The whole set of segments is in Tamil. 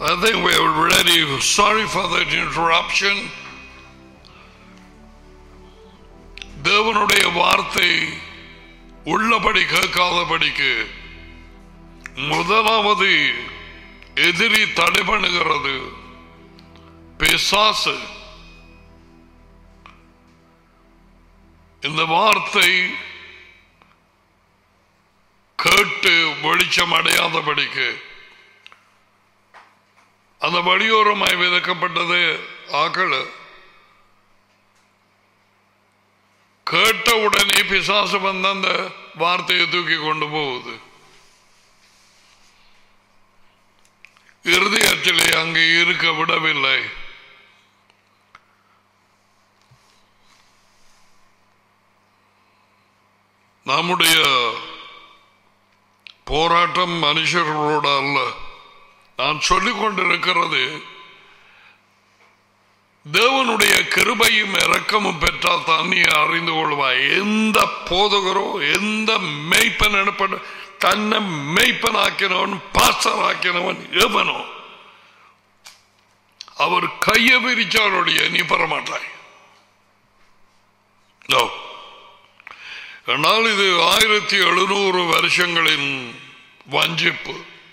I think we are ready. Sorry for that interruption. தேவனுடைய வார்த்தை உள்ளபடி கேட்காதபடிக்கு முதலாவது எதிரி தடை பண்ணுகிறது பிசாசு இந்த வார்த்தை கேட்டு வெளிச்சம் அடையாதபடிக்கு அந்த வழியோரமாய் விதக்கப்பட்டது ஆக்கள் கேட்ட உடனே பிசாசு வந்து அந்த வார்த்தையை தூக்கி கொண்டு போகுது இருதயத்திலே அங்கே இருக்க விடவில்லை நம்முடைய போராட்டம் மனுஷர்களோட அல்ல நான் சொல்லிக் கொண்டிருக்கிறது தேவனுடைய கிருபையும் இரக்கமும் பெற்றால் தான் நீ அறிந்து கொள்வாய் எந்த போதகரோ எந்த மெய்ப்பன் எனப்பட தன்னை மெய்ப்பன் ஆக்கினவன் பாசர் ஆக்கினவன் எவனோ அவர் கையை விரிச்சாருடைய நீ பெறமாட்டாய் No. ஆனால் இது ஆயிரத்தி எழுநூறு வருஷங்களின் வஞ்சிப்பு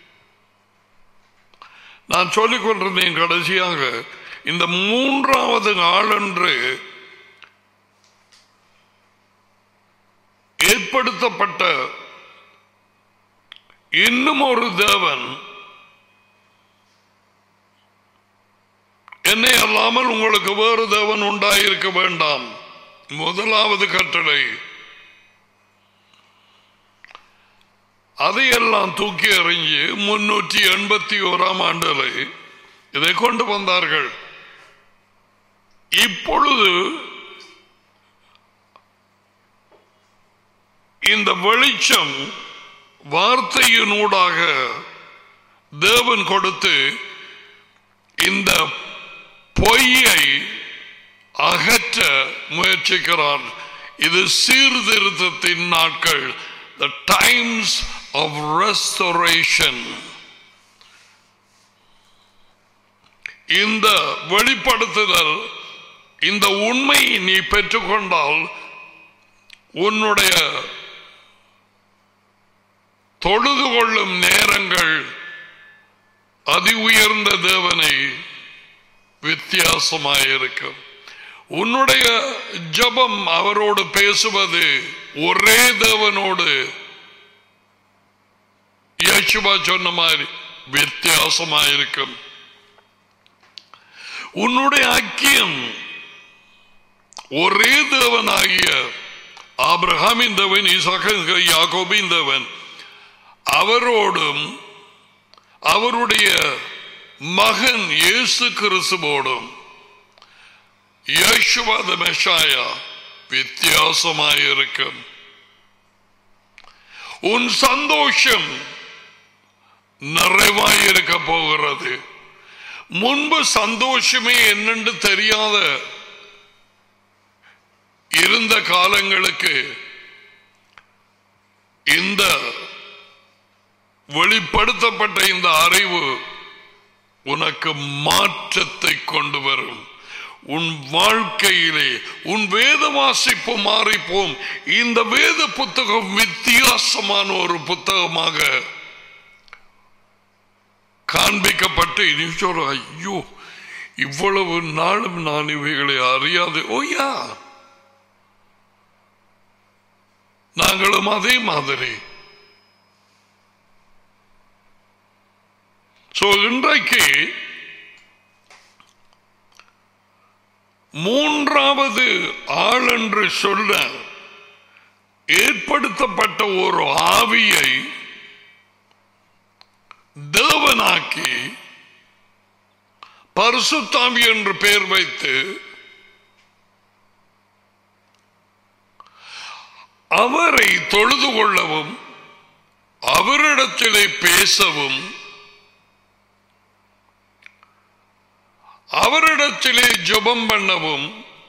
நான் சொல்லிக் கொண்டிருந்தேன் கடைசியாக இந்த மூன்றாவது நாளன்று ஏற்படுத்தப்பட்ட இன்னும் ஒரு தேவன் என்னை அல்லாமல் உங்களுக்கு வேறு தேவன் உண்டாயிருக்க வேண்டாம் முதலாவது கட்டளை அதையெல்லாம் தூக்கி எறிஞ்சு முன்னூற்றி எண்பத்தி ஓராம் ஆண்டில் இதை கொண்டு வந்தார்கள் இப்பொழுது இந்த வெளிச்சம் வார்த்தையினூடாக தேவன் கொடுத்து இந்த பொய்யை அகற்ற முயற்சிக்கிறார் இது சீர்திருத்தத்தின் நாட்கள் த டைம்ஸ் ஆஃப் ரெஸ்டோரேஷன் இந்த வெளிப்படுத்துதல் இந்த உண்மையை நீ பெற்றுக்கொண்டால் உன்னுடைய தொழுது கொள்ளும் நேரங்கள் அதி உயர்ந்த தேவனை வித்தியாசமாயிருக்கும் உன்னுடைய ஜபம் அவரோடு பேசுவது ஒரே தேவனோடு யேசுவா சொன்ன மாதிரி வித்தியாசமாயிருக்கும் உன்னுடைய ஐக்கியம் ஒரே தேவனாகிய ஆபிரகாமின் தேவன் இசகன் யாகோபின் தேவன் அவரோடும் அவருடைய மகன் இயேசு கிறிஸ்துவோடும் யேசுவாத மெஷாயா வித்தியாசமாயிருக்கும் உன் சந்தோஷம் நிறைவாயிருக்க போகிறது முன்பு சந்தோஷமே என்னென்று தெரியாத இருந்த காலங்களுக்கு இந்த வெளிப்படுத்தப்பட்ட இந்த அறிவு உனக்கு மாற்றத்தை கொண்டு வரும் உன் வாழ்க்கையிலே உன் வேத வாசிப்பு மாறிப்போம் இந்த வேத புத்தகம் வித்தியாசமான ஒரு புத்தகமாக காண்பிக்கப்பட்டு இனி சொல்ற ஐயோ இவ்வளவு நாளும் நான் இவைகளை அறியாது ஓயா நாங்களும் அதே மாதிரி சோ இன்றைக்கு மூன்றாவது ஆள் என்று சொல்ல ஏற்படுத்தப்பட்ட ஒரு ஆவியை தேவனாக்கி பரிசுத்தாவி என்று பெயர் வைத்து அவரை தொழுது கொள்ளவும் அவரிடத்திலே பேசவும் அவரிடத்திலே ஜெபம் பண்ணவும்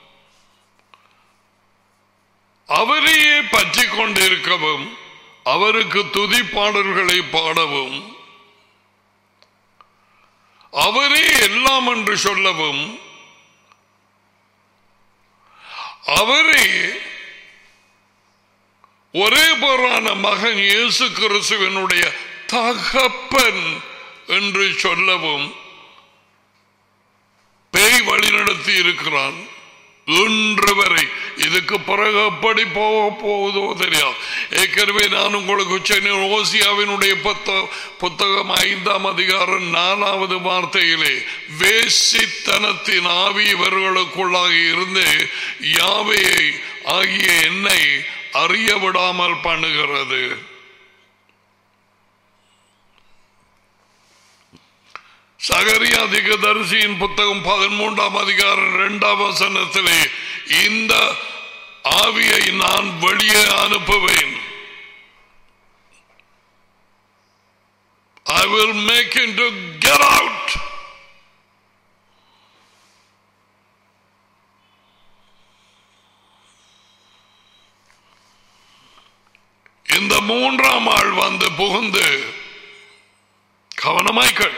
அவரையே பற்றி கொண்டிருக்கவும் அவருக்கு துதி பாடல்களை பாடவும் அவரே எல்லாம் என்று சொல்லவும் அவரே ஒரே பொருளான மகன் இயேசு கிறிஸ்துவனுடைய தகப்பன் என்று சொல்லவும் பேய் வழிநடத்தி இருக்கிறான் இன்று வரை இதுக்கு பிறகு எப்படி போக போவதோ தெரியாது ஏற்கனவே நான் உங்களுக்கு சென்னை ஓசியாவினுடைய புத்த புத்தகம் ஐந்தாம் அதிகாரம் நாலாவது வார்த்தையிலே வேசித்தனத்தின் ஆவி இவர்களுக்குள்ளாக இருந்து யாவையை ஆகிய என்னை அறிய விடாமல் பண்ணுகிறது சகரியா திகதரிசியின் புத்தகம் பதிமூன்றாம் அதிகாரம் இரண்டாம் வசனத்திலே இந்த ஆவியை நான் வெளியே அனுப்புவேன் I will make him to get out. இந்த மூன்றாம் ஆள் வந்து புகுந்து கவனமாய்க்கள்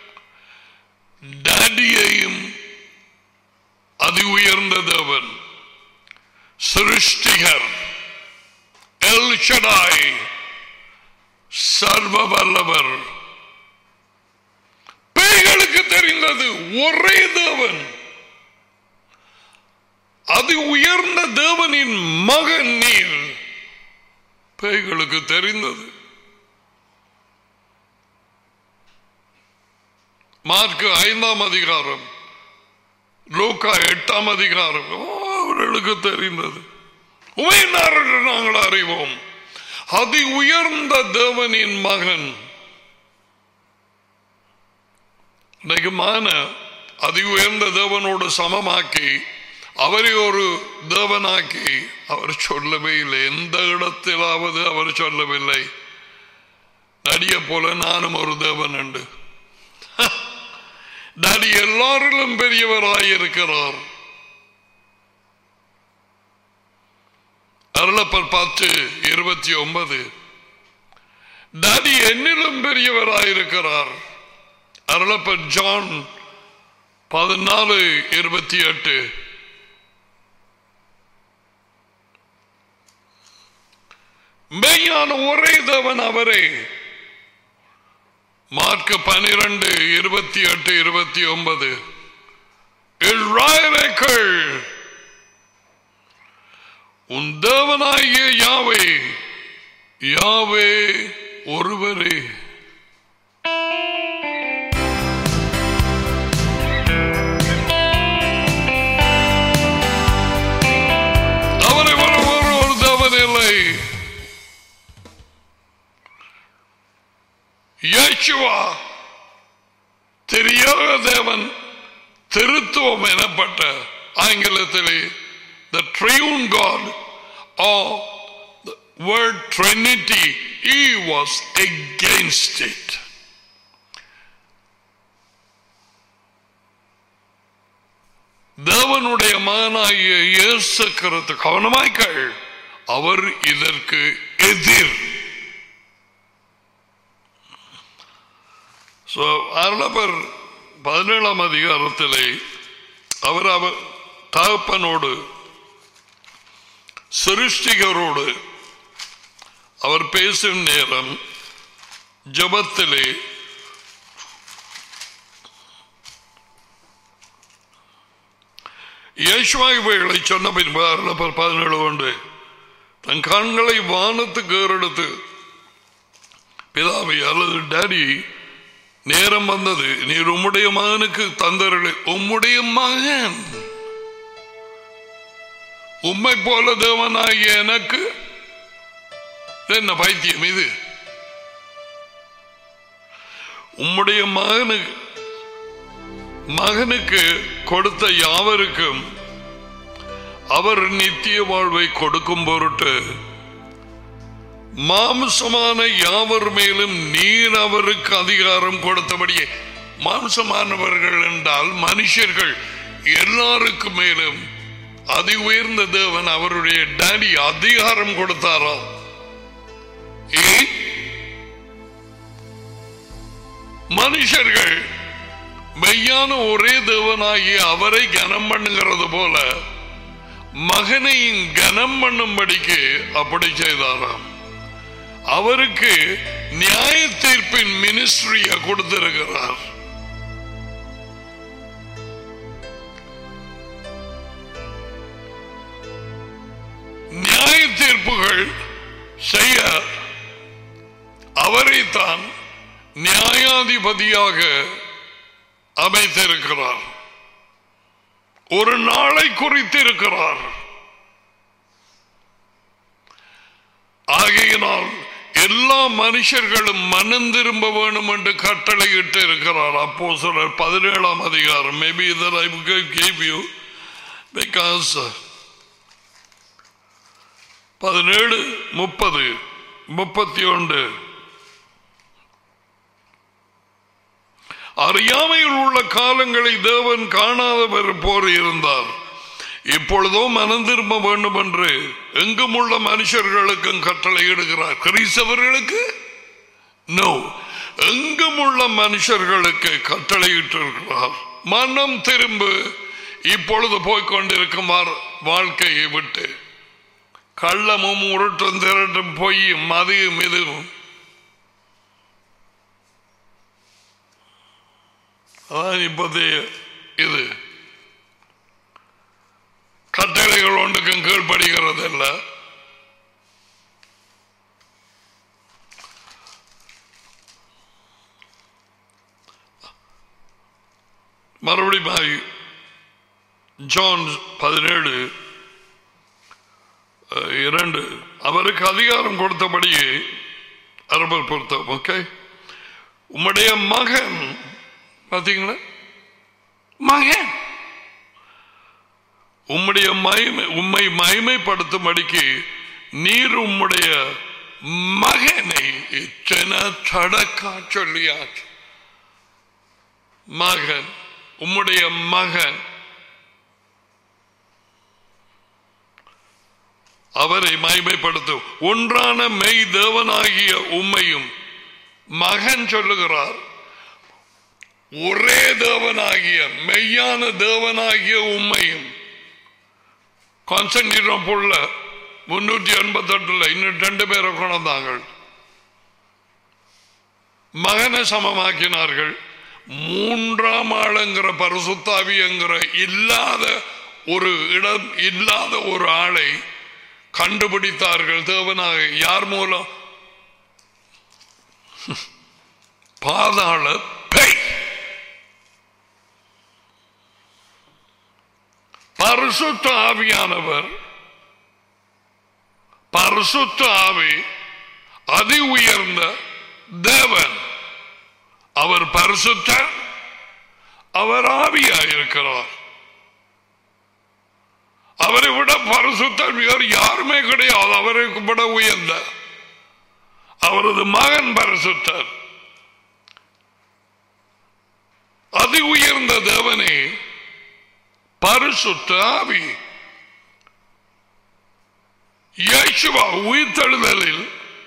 டாடியையும் அதி உயர்ந்த தேவன் சிருஷ்டிகர் எல் ஷடாய் சர்வ வல்லவர் பேய்களுக்கு தெரிந்தது ஒரே தேவன் அதி உயர்ந்த தேவனின் மகன் நீர் பேய்களுக்கு தெரிந்தது மார்க்கு ஐந்தாம் அதிகாரம் லோக்கா எட்டாம் அதிகாரம் ஓ, அவர்களுக்கு தெரிந்தது உமையினார் என்று நாங்கள் அறிவோம் அதி உயர்ந்த தேவனின் மகன் இன்னைக்கு மான அதி உயர்ந்த தேவனோடு சமமாக்கி அவரை ஒரு தேவனாக்கி அவர் சொல்லவே இல்லை எந்த இடத்திலாவது அவர் சொல்லவில்லை நடிய போல நானும் ஒரு தேவன் உண்டு நடி எல்லாரிலும் பெரியவராயிருக்கிறார் அருளப்பர் பத்து இருபத்தி ஒன்பது டாடி என்னிலும் பெரியவராயிருக்கிறார் அருளப்பர் ஜான் பதினாலு இருபத்தி எட்டு மெய்யான ஒரே தேவன் அவரே மார்க் பனிரெண்டு இருபத்தி எட்டு இருபத்தி ஒன்பது இழ்ராயரைக்கள் உன் தேவனாகிய யாவே யாவே ஒருவரே அவரை ஒருவர் ஒரு தேவன் இல்லை யேசுவா தெரியாத தேவன் திருத்துவம் எனப்பட்ட ஆங்கிலத்திலே the triune God or the word Trinity, he was against it. தேவனுடைய மகனாகிய இயேசு கிறிஸ்து கவனமாய்கள் அவர் இதற்கு எதிர் So, அருளப்பர் பதினேழாம் அதிகாரத்திலே அவர் அவர் தகப்பனோடு சிருஷ்டிகரோடு அவர் பேசும் நேரம் ஜபத்திலே இயேசுவாய்களை சொன்ன பின்பு அருளப்பர் பதினேழு கொண்டு தன் கண்களை வானத்துக்கு ஏறெடுத்து பிதாவை அல்லது டேடி நேரம் வந்தது நீர் உம்முடைய மகனுக்கு தந்தரளை உம்முடைய மகன் உம்மை போல தேவனாகிய எனக்கு இது என்ன பைத்தியம் இது உம்முடைய மகனுக்கு மகனுக்கு கொடுத்த யாவருக்கும் அவர் நித்திய வாழ்வை கொடுக்கும் பொருட்டு மாம்சமான யாவர் மேலும் நீர் அவருக்கு அதிகாரம் கொடுத்தபடியே மாம்சமானவர்கள் என்றால் மனுஷர்கள் எல்லாருக்கும் மேலும் அதி உயர்ந்த தேவன் அவருடைய டாடி அதிகாரம் கொடுத்தாராம் ஏன் மனுஷர்கள் மெய்யான ஒரே தேவனாகிய அவரை கனம் பண்ணுகிறது போல மகனையும் கனம் பண்ணும்படிக்கு அப்படி செய்தாராம் அவருக்கு நியாய தீர்ப்பின் மினிஸ்ட்ரிய கொடுத்திருக்கிறார் நியாய தீர்ப்புகள் செய்ய அவரைத்தான் நியாயாதிபதியாக அமைத்திருக்கிறார் ஒரு நாளை குறித்திருக்கிறார் ஆகையினால் எல்லா மனுஷர்களும் மனம் திரும்ப வேணும் என்று கட்டளையிட்டு இருக்கிறார் அப்போ சிலர் பதினேழாம் அதிகாரம் maybe that I gave you because பதினேழு முப்பது முப்பத்தி ஒன்று அறியாமையில் உள்ள காலங்களை தேவன் காணாதவர் போர் இருந்தார் இப்பொழுதோ மனம் திரும்ப வேண்டும் என்று எங்கும் உள்ள மனுஷர்களுக்கும் கட்டளை இடுகிறார் கிறிஸ்தவர்களுக்கு நோ எங்கும் உள்ள மனுஷர்களுக்கு கட்டளையிட்டிருக்கிறார் மனம் திரும்ப இப்பொழுது போய்கொண்டிருக்கும் வாழ்க்கையை விட்டு கள்ளமும் உருட்டும் திரட்டும் பொய்யும் மதியும் இதுவும் அதான் இப்போதைய இது கட்டளைகள் ஒன்றுக்கும் கீழ்ப்படுகிறது இல்ல மறுபடியும் ஜான் பதினேழு இரண்டு அவருக்கு அதிகாரம் கொடுத்தபடியே அரபர் பொருத்தம் ஓகே உம்முடைய மகன் பார்த்தீங்களா மகன் உம்முடைய மகிமை உம்மை மகிமைப்படுத்தும்படிக்கு நீர் உம்முடைய மகனை தடக்கா சொல்லியாச்சு மகன் உம்முடைய மகன் அவரை மகிமைப்படுத்தும் ஒன்றான மெய் தேவனாகிய உம்மையும் மகன் சொல்லுகிறார் ஒரே தேவனாகிய மெய்யான தேவனாகிய உண்மையும் கான்ஸ்டன்டினோப்புள்ள முன்னூற்றி எண்பத்தி எட்டுல இன்னும் ரெண்டு பேரை கொண்டாங்க மகனை சமமாக்கினார்கள் மூன்றாம் ஆளுங்கிற பரிசுத்தாவிங்கிற இல்லாத ஒரு இடம் இல்லாத ஒரு ஆளை கண்டுபிடித்தார்கள் தேவனாக யார் மூலம் பாதாள பெய் பரிசுத்த ஆவியானவர் பரிசுத்த ஆவி அதி உயர்ந்த தேவன் அவர் பரிசுத்த அவர் ஆவியாயிருக்கிறார் அவரை விட பரிசுத்தர் வேறு யாருமே கிடையாது அவரை விட உயர்ந்த அவரது மகன் பரிசுத்தர் அதி உயர்ந்த தேவனே பரிசுத்த ஆவி இயேசுவா உயிர்த்தெழுதலில்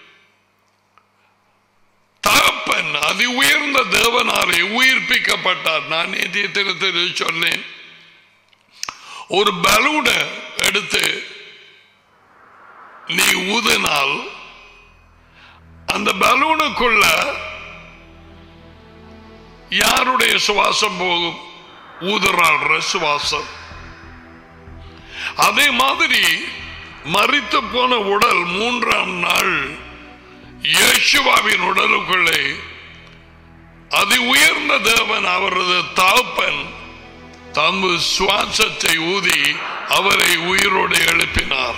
தகப்பன் அதி உயர்ந்த தேவனாலே உயிர்ப்பிக்கப்பட்டார் நான் நேற்றைய தினத்தில் சொன்னேன் ஒரு பலூன எடுத்து நீ ஊதினால் அந்த பலூனுக்குள்ள யாருடைய சுவாசம் போகும் ஊதுறாடுற சுவாசம் அதே மாதிரி மறித்து போன உடல் மூன்றாம் நாள் இயேசுவாவின் உடலுக்குள்ளே அதி உயர்ந்த தேவன் அவரது தாப்பன் தம்பு சுவாசத்தை ஊதி அவரை உயிரோடு எழுப்பினார்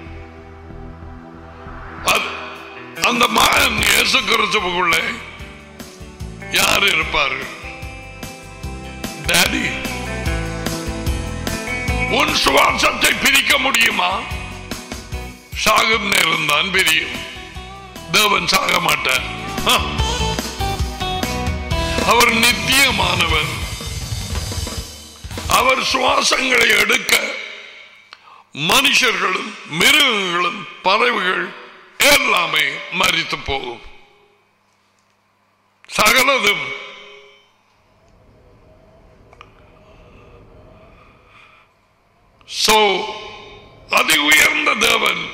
அந்த மகன் இயேசு கிறிஸ்துவுக்குள்ளே யார் இருப்பார்கள் டாடி உன் சுவாசத்தை பிரிக்க முடியுமா சாகும் நேரம் தான் பிரியும் தேவன் சாக மாட்டார் அவர் நித்தியமானவர் அவர் சுவாசங்களை எடுக்க மனுஷர்களும் மிருகங்களும் பறவைகள் எல்லாமே மறித்து போகும் சகலதும் சோ அதி உயர்ந்த தேவன்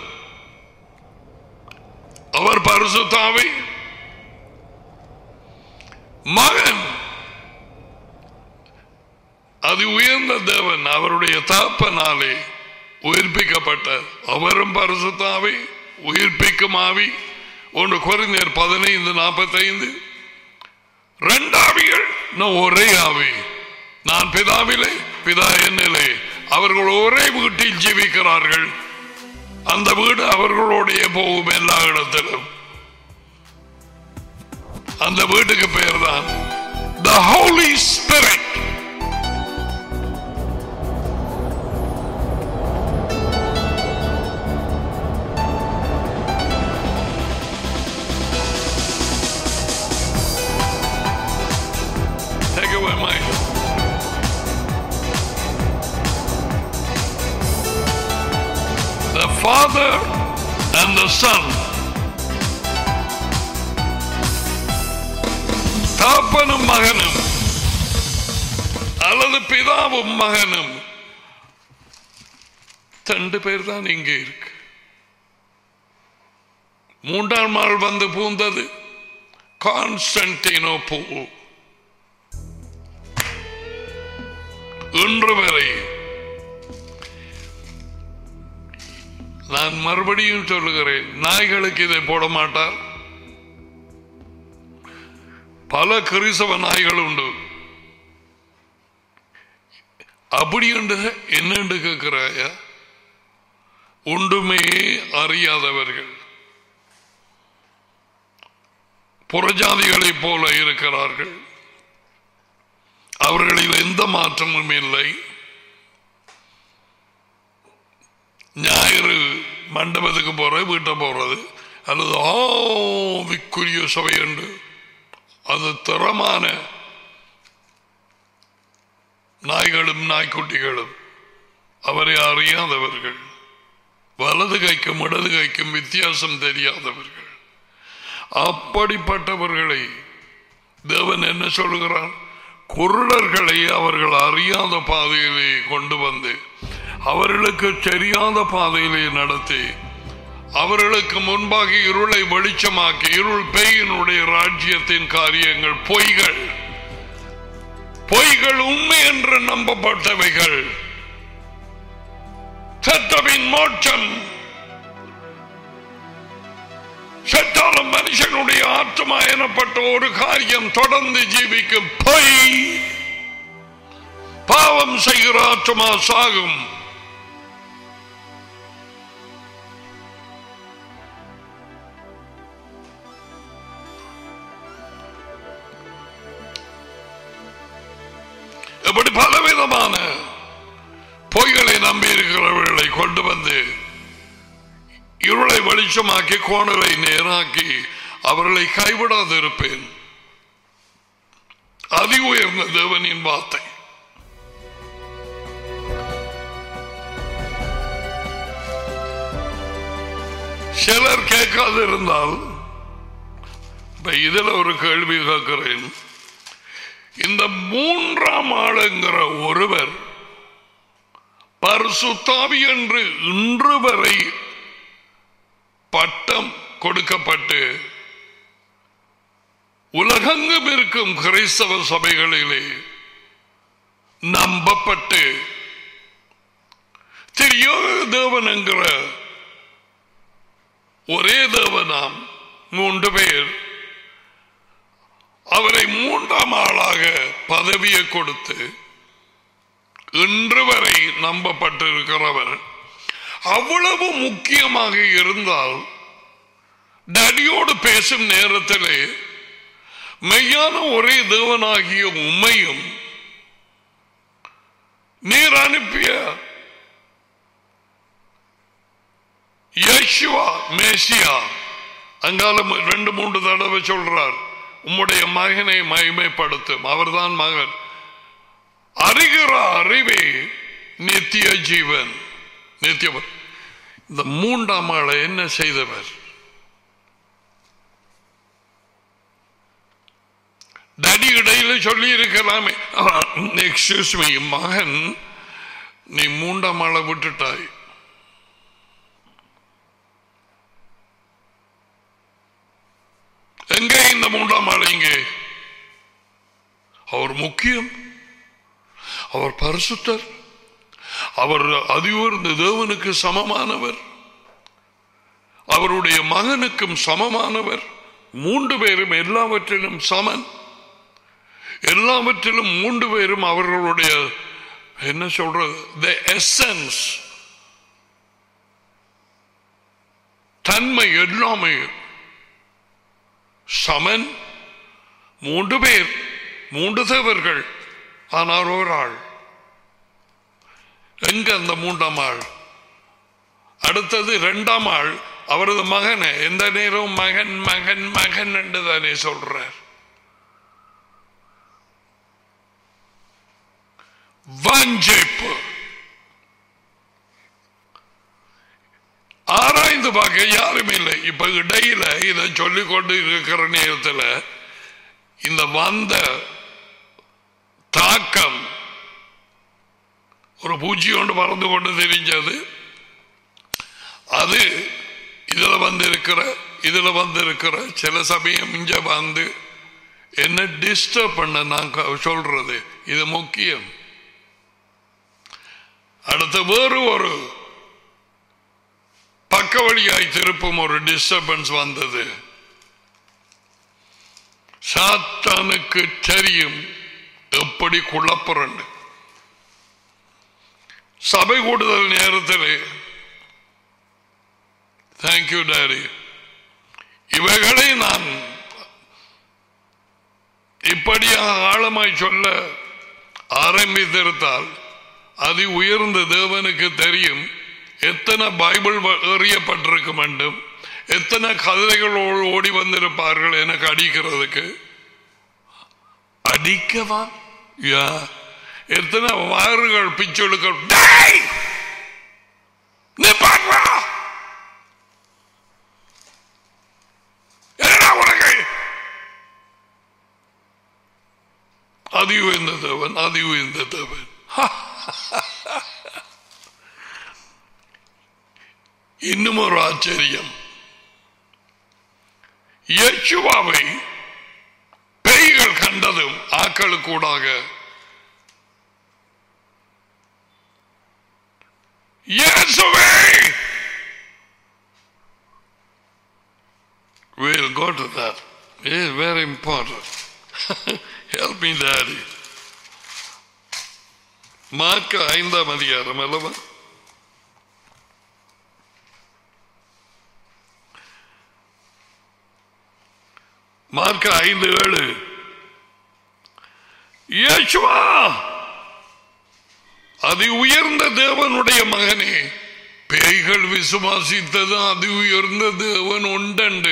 அவர் பரிசுத்தாவை மகன் அதி உயர்ந்த தேவன் அவருடைய தாப்பனாலே உயிர்ப்பிக்கப்பட்ட அவரும் பரிசுத்தாவை உயிர்ப்பிக்கும் ஆவி ஒன்று குறைந்தர் பதினைந்து நாற்பத்தைந்து ரெண்டு ஆவிகள் நான் ஒரே ஆவி நான் பிதாவிலே பிதா என்னிலே அவர்கள் ஒரே வீட்டில் ஜீவிக்கிறார்கள் அந்த வீடு அவர்களுடைய போகும் எல்லா இடத்திலும் அந்த வீட்டுக்கு பெயர் தான் the holy spirit Take away my. The Father and the Son. தாப்பனும் மகனும் அல்லது பிதாவும் மகனும் ரெண்டு பேர் தான் இங்கே இருக்கு மூன்றாம் நாள் வந்து பூந்தது கான்ஸ்டன்டினோ பூ இன்று வரை நான் மறுபடியும் சொல்லுகிறேன் நாய்களுக்கு இதை போட மாட்டார் பல கிறிஸ்தவ நாய்கள் உண்டு அப்படி உண்டு என்னண்டு கேட்கிறாய ஒன்றுமே அறியாதவர்கள் புறஜாதிகளைப் போல இருக்கிறார்கள் அவர்களில் எந்த மாற்றமும் இல்லை ஞாயிறு மண்டபத்துக்கு போற வீட்டை போறது அல்லது ஆவிக்குரிய சபை என்று அது திறமான நாய்களும் நாய்க்குட்டிகளும் அவரை அறியாதவர்கள் வலது கைக்கும் இடது கைக்கும் வித்தியாசம் தெரியாதவர்கள் அப்படிப்பட்டவர்களை தேவன் என்ன சொல்லுகிறார் குருடர்களை அவர்கள் அறியாத பாதையிலே கொண்டு வந்து அவர்களுக்கு தெரியாத பாதையிலே நடத்தி அவர்களுக்கு முன்பாக இருளை வெளிச்சமாக்கி இருள் பேயினுடைய ராஜ்யத்தின் காரியங்கள் பொய்கள் பொய்கள் உண்மை என்று நம்பப்பட்டவைகள் சட்டவின் மோட்சம் சட்டாலும் மனுஷனுடைய ஆத்மா எனப்பட்ட ஒரு காரியம் தொடர்ந்து ஜீவிக்கும் பொய் பாவம் செய்கிற ஆத்மா சாகும் இப்படி பலவிதமான பொய்களை நம்பி இருக்கிறவர்களை கொண்டு வந்து இருளை வெளிச்சமாக்கி கோணலை நேராக்கி அவர்களை கைவிடாதிருப்பேன் அதி உயர்ந்த தேவனின் வார்த்தை சிலர் கேட்காது இருந்தால் இப்ப இதுல ஒரு கேள்வி கேட்கிறேன் இந்த மூன்றாம் ஆளுங்கிற ஒருவர் பரிசுத்தாவி என்று இன்று வரை பட்டம் கொடுக்கப்பட்டு உலகெங்கும் இருக்கும் கிறிஸ்தவ சபைகளிலே நம்பப்பட்டு தெரியாத தேவன் என்கிற ஒரே தேவனாம் மூன்று பேர் அவரை மூன்றாம் ஆளாக பதவியை கொடுத்து இன்று வரை நம்பப்பட்டிருக்கிறவர் அவ்வளவு முக்கியமாக இருந்தால் டடியோடு பேசும் நேரத்திலே மெய்யான ஒரே தேவனாகிய உண்மையும் நீர் அனுப்பிய யேசுவா மேசியா அங்கால ரெண்டு மூன்று தடவை சொல்றார் உம்முடைய மகனை மகிமைப்படுத்தும் அவர்தான் மகன் அறிகிற அறிவே நித்திய ஜீவன் நித்தியவர் இந்த மூன்றாம் ஆளை என்ன செய்தவர் டடி இடையில சொல்லி இருக்கலாமே எக்ஸ்கியூஸ் மீ மகன் நீ மூன்றாம் ஆளை விட்டுட்டாய் எங்கே இந்த மூன்றாம் ஆள் இங்கே அவர் முக்கியம் அவர் பரிசுத்தர் அவர் அதிகூர்ந்த தேவனுக்கு சமமானவர் அவருடைய மகனுக்கும் சமமானவர் மூன்று பேரும் எல்லாவற்றிலும் சமன் எல்லாவற்றிலும் மூன்று பேரும் அவர்களுடைய என்ன சொல்றது த எசன்ஸ் தன்மை எல்லாமே சமன் மூன்று பேர் மூன்று தேவர்கள் ஆனால் ஒரு ஆள் எங்க அந்த மூன்றாம் ஆள் அடுத்தது இரண்டாம் ஆள் அவரது மகனை எந்த நேரம் மகன் மகன் மகன் என்று தானே சொல்றார் வஞ்சிப்பு ஆராய்ந்து பார்க்க யாரும் இல்லை இப்ப இடையில இதை சொல்லிக் கொண்டு இருக்கிற நேரத்தில் இந்த வந்த தாக்கம் ஒரு பூச்சி ஒன்று பறந்து கொண்டு தெரிஞ்சது அது இதுல வந்து இருக்கிற இதுல வந்து இருக்கிற சில சமயம் இங்க வந்து என்ன டிஸ்டர்ப் பண்ண நான் க- சொல்றது இது முக்கியம் அடுத்த வேறு ஒரு பக்க வழியாய் திருப்பும் ஒரு டிஸ்டர்பன்ஸ் வந்தது சாத்தானுக்கு தெரியும் எப்படி குழப்பறன்னு சபை கூடுதல் நேரத்தில் தேங்க்யூ டாரி இவைகளை நான் இப்படியாக ஆழமாய் சொல்ல ஆரம்பித்திருந்தால் அதி உயர்ந்த தேவனுக்கு தெரியும் எத்தனை பைபிள் வ- எறியப்பட்டிருக்க வேண்டும் எத்தனை கதைகள் ஓ- ஓடி வந்திருப்பார்கள் எனக்கு அடிக்கிறதுக்கு அடிக்கவா யா எத்தனை வாறுகள் பிச்சொழுக்கள் டேய்! நிப்பாட்றா! என்னடா உனக்கு அதி உயர்ந்த தேவன் அதி உயர்ந்த தேவன் இன்னும் ஒரு ஆச்சரியம் யேசுவாவை பேய்கள் கண்டதும் ஆக்களுக்கூடாக இயேசுவே We'll go to that. It is very important. Help me, Daddy. மார்க்க ஐந்தாம் அதிகாரம் அல்லவா மார்க்க ஐந்து ஏழு இயேசுவா அதி உயர்ந்த தேவனுடைய மகனே பேய்கள் விசுவாசித்தது அதி உயர்ந்த தேவன் உண்டண்டு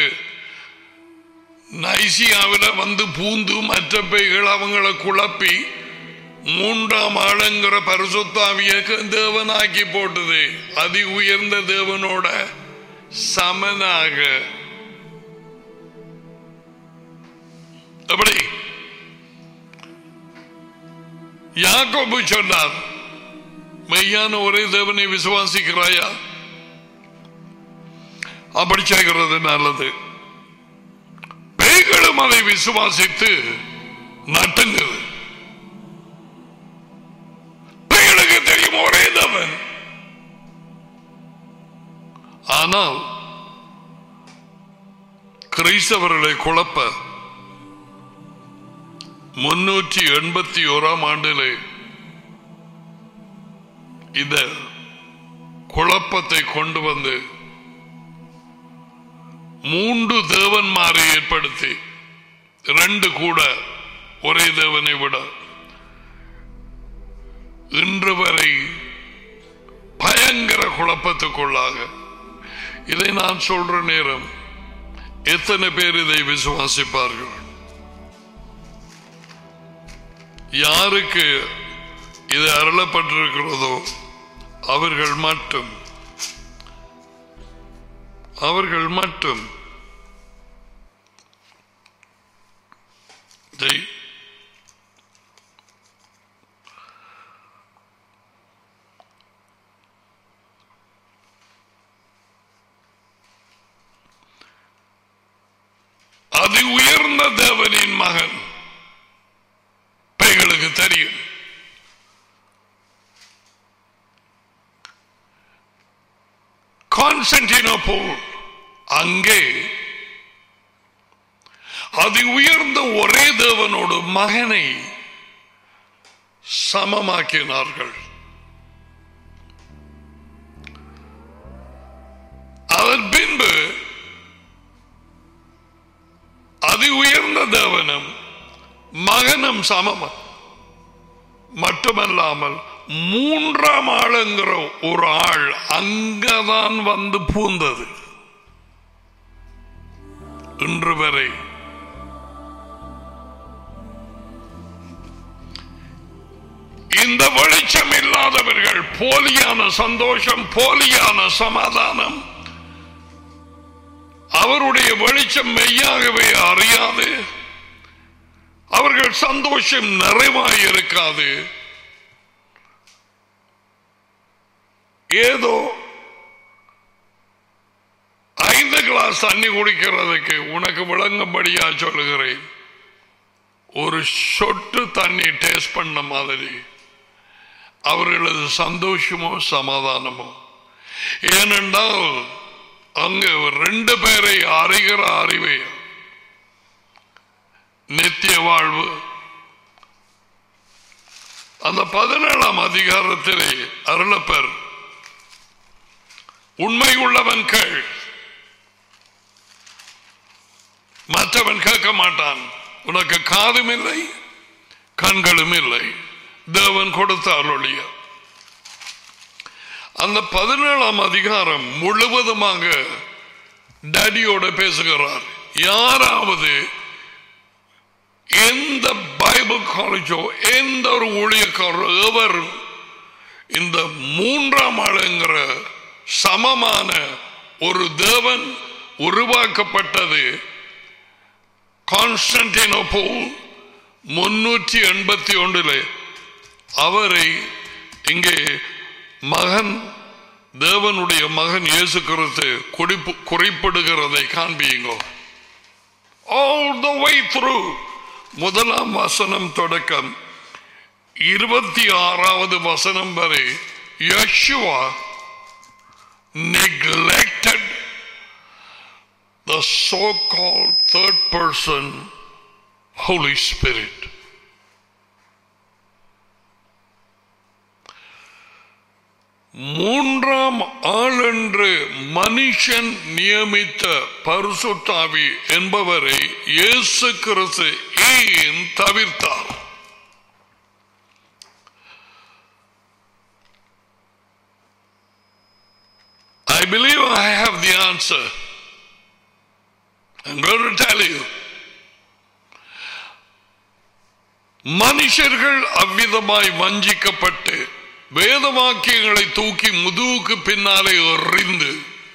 நைசியாவில வந்து பூந்து மற்ற பேய்கள் அவங்கள குழப்பி மூன்றாம் ஆளுங்கிற பரிசுத்தாவிய தேவனாக்கி போட்டது அதி உயர்ந்த தேவனோட சமனாக எப்படி யாக்கோபு சொன்னார் மெய்யான ஒரே தேவனை விசுவாசிக்கிறாயா அப்படி செய்கிறது நல்லது பேய்களும் அதை விசுவாசித்து நட்டுங்குது பேய்களுக்கு தெரியும் ஒரே தேவன் ஆனால் கிறிஸ்தவர்களை குழப்ப முன்னூற்றி எண்பத்தி ஓராம் ஆண்டிலே இந்த குழப்பத்தை கொண்டு வந்து மூன்று தேவன்மாரை ஏற்படுத்தி ரெண்டு கூட ஒரே தேவனை விட இன்று வரை பயங்கர குழப்பத்துக்குள்ளாக இதை நான் சொல்ற நேரம் எத்தனை பேர் இதை விசுவாசிப்பார்கள் யாருக்கு இது அருளப்பட்டிருக்கிறதோ அவர்கள் மட்டும் அவர்கள் மட்டும் இதை அது உயர்ந்த தேவனின் மகன் பெய்களுக்கு தெரியும் கான்ஸ்டன்டினோபோல் அங்கே அது உயர்ந்த ஒரே தேவனோடு மகனை சமமாக்கினார்கள் அதன் பின்பு அதி உயர்ந்த தேவனும் மகனும் சமம் மட்டுமல்லாமல் மூன்றாம் ஆளுங்கிற ஒரு ஆள் அங்கதான் வந்து பூந்தது இன்று வரை இந்த வெளிச்சம் இல்லாதவர்கள் போலியான சந்தோஷம் போலியான சமாதானம் அவருடைய வெளிச்சம் மெய்யாகவே அறியாது அவர்கள் சந்தோஷம் நிறைவாய் இருக்காது ஏதோ ஐந்து கிளாஸ் தண்ணி குடிக்கிறதுக்கு உனக்கு விளங்கும்படியா சொல்லுகிறேன் ஒரு சொட்டு தண்ணி டேஸ்ட் பண்ண மாதிரி அவர்களது சந்தோஷமோ சமாதானமோ ஏனென்றால் அங்கு ரெண்டு பேரை அறிகிற அறிவை நித்திய வாழ்வு அந்த பதினேழாம் அதிகாரத்திலே அருளப்பர் உண்மை உள்ளவன் கேள் மற்றவன் கேட்க மாட்டான் உனக்கு காதும் இல்லை கண்களும் இல்லை தேவன் கொடுத்த அருளிய அந்த பதினேழாம் அதிகாரம் முழுவதுமாக டேடியோட பேசுகிறார் யாராவது எந்த பைபிள் காலேஜோ எந்த ஒரு ஊழியக்காரோ எவர் இந்த மூன்றாம் ஆளுங்கிற சமமான ஒரு தேவன் உருவாக்கப்பட்டது கான்ஸ்டன்டினோபோல் முன்னூற்றி எண்பத்தி ஒன்றில் அவரை இங்கே மகன் தேவனுடைய மகன் இயேசு கிறிஸ்து குறிப்பு குறிப்பிடுகிறதை காண்பியுங்கோ ஆல் த வே த்ரூ முதலாம் வசனம் தொடக்கம் இருபத்தி ஆறாவது வசனம் வரை Yeshua neglected the so-called third person Holy Spirit. மூன்றாம் ஆள் என்று மனுஷன் நியமித்த பரிசுத்தாவி என்பவரை இயேசு கிறிஸ்து ஏன் தவிர்த்தார் I believe I have the answer. I'm going to tell you. மனுஷர்கள் அவ்விதமாய் வஞ்சிக்கப்பட்டு வேத வாக்கியங்களை தூக்கி முதுகுக்கு பின்னாலே எறிந்து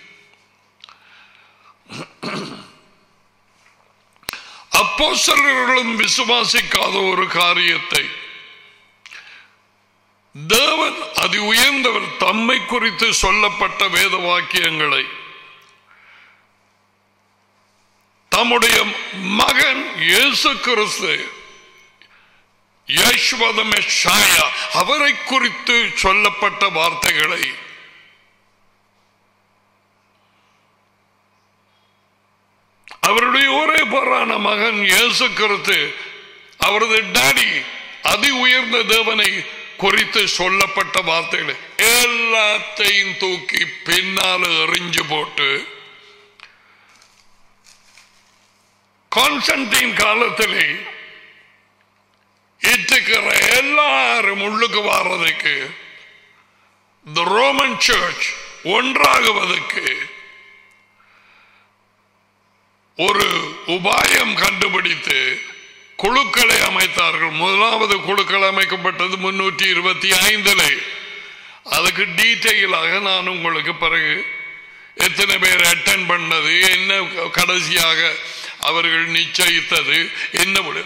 அப்போஸ்தலர்களும் விசுவாசிக்காத ஒரு காரியத்தை தேவன் அதி உயர்ந்தவர் தம்மை குறித்து சொல்லப்பட்ட வேத வாக்கியங்களை தம்முடைய மகன் இயேசு கிறிஸ்து யஷ்வதமெஷாயா அவரை குறித்து சொல்லப்பட்ட வார்த்தைகளை அவருடைய ஒரே போரான மகன் இயேசு கிறிஸ்து அவரது டாடி அதி உயர்ந்த தேவனை குறித்து சொல்லப்பட்ட வார்த்தைகளை எல்லாத்தையும் தூக்கி பின்னால எறிஞ்சு போட்டு கான்ஸ்டன்டின் காலத்திலே இட்டுக்கிற எல்லாரும் உள்ளுக்கு வர்றதுக்கு the ரோமன் சர்ச் ஒன்றாகுவதற்கு ஒரு உபாயம் கண்டுபிடித்து குழுக்களை அமைத்தார்கள் முதலாவது குழுக்கள் அமைக்கப்பட்டது முன்னூற்றி இருபத்தி ஐந்துல அதுக்கு டீட்டெயிலாக நான் உங்களுக்கு பிறகு எத்தனை பேர் அட்டன் பண்ணது என்ன கடைசியாக அவர்கள் நிச்சயித்தது என்ன விடு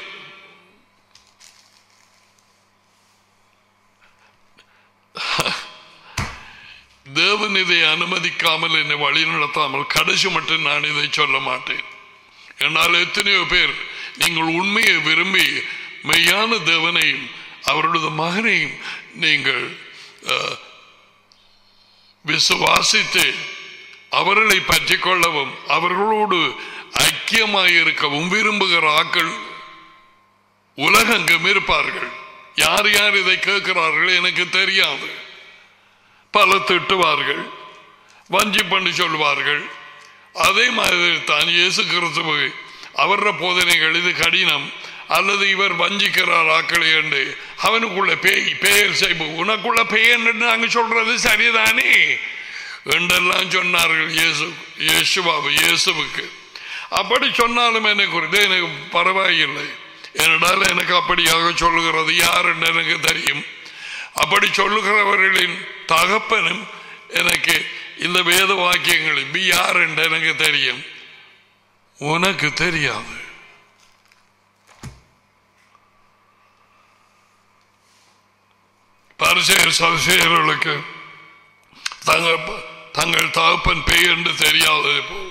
தேவன் இதை அனுமதிக்காமல் என்னை வழி நடத்தாமல் கடைசி மட்டும் நான் இதை சொல்ல மாட்டேன் என்னால் எத்தனையோ பேர் நீங்கள் உண்மையை விரும்பி மெய்யான தேவனையும் அவரது மகனையும் நீங்கள் அஹ், விசுவாசித்து அவர்களை பற்றி கொள்ளவும் அவர்களோடு ஐக்கியமாயிருக்கவும் விரும்புகிற ஆக்கள் உலகெங்கும் இருப்பார்கள் யார் யார் இதை கேட்கிறார்கள் எனக்கு தெரியாது பல திட்டுவார்கள் வஞ்சி பண்ணி சொல்வார்கள் அதே மாதிரி தான் இயேசு கிறிஸ்துவ அவர போதனைகள் இது கடினம் அல்லது இவர் வஞ்சிக்கிறார் ஆக்களை என்று அவனுக்குள்ள பேய் பெயர் செய்வு உனக்குள்ள பெயர் நாங்க சொல்றது சரிதானே என்றெல்லாம் சொன்னார்கள் இயேசு இயேசுவாவு இயேசுவுக்கு அப்படி சொன்னாலும் எனக்கு குறித்து எனக்கு பரவாயில்லை ஏனென்றால் எனக்கு அப்படியாக சொல்லுகிறது யார் என்று எனக்கு தெரியும் அப்படி சொல்லுகிறவர்களின் தகப்பனும் எனக்கு இந்த வேத வாக்கியங்கள் பி யார் என்று எனக்கு தெரியும் உனக்கு தெரியாது பரிசெயர் சதுசேயர்களுக்கு தங்கள் தங்கள் தகப்பன் பெய் என்று தெரியாதது போல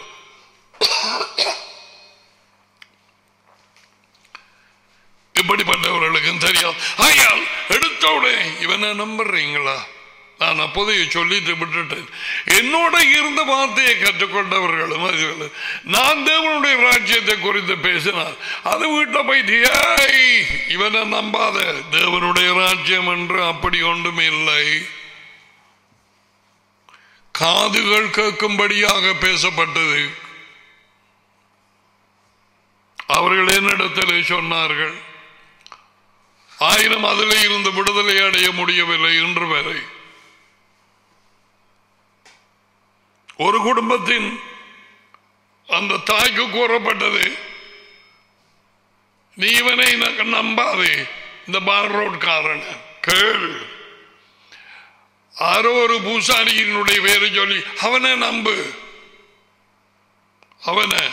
இப்படிப்பட்டவர்களுக்கும் தெரியாது ஆயால் எடுத்தோடனே இவனை நம்புறீங்களா நான் அப்போதைய சொல்லிட்டு விட்டுட்டேன் என்னோட இருந்த வார்த்தையை கற்றுக்கொண்டவர்களும் அதுகளும் நான் தேவனுடைய ராஜ்யத்தை குறித்து பேசினார் அது வீட்டில் போயிட்டு "ஏய், இவனை நம்பாத தேவனுடைய ராஜ்யம் என்று அப்படி ஒன்றும் இல்லை காதுகள் கேட்கும்படியாக பேசப்பட்டது அவர்கள் என்னிடத்தில் சொன்னார்கள் ஆயிரம் அதிலே இருந்து விடுதலை அடைய முடியவில்லை இன்று வரை ஒரு குடும்பத்தின் அந்த தாய்க்கு கூறப்பட்டது நீ இவனை எனக்கு நம்பாதே இந்த பார் ரோட்காரன் கேள் ஆரோ ஒரு பூசாரியினுடைய பேரை சொல்லி அவனை நம்பு அவனை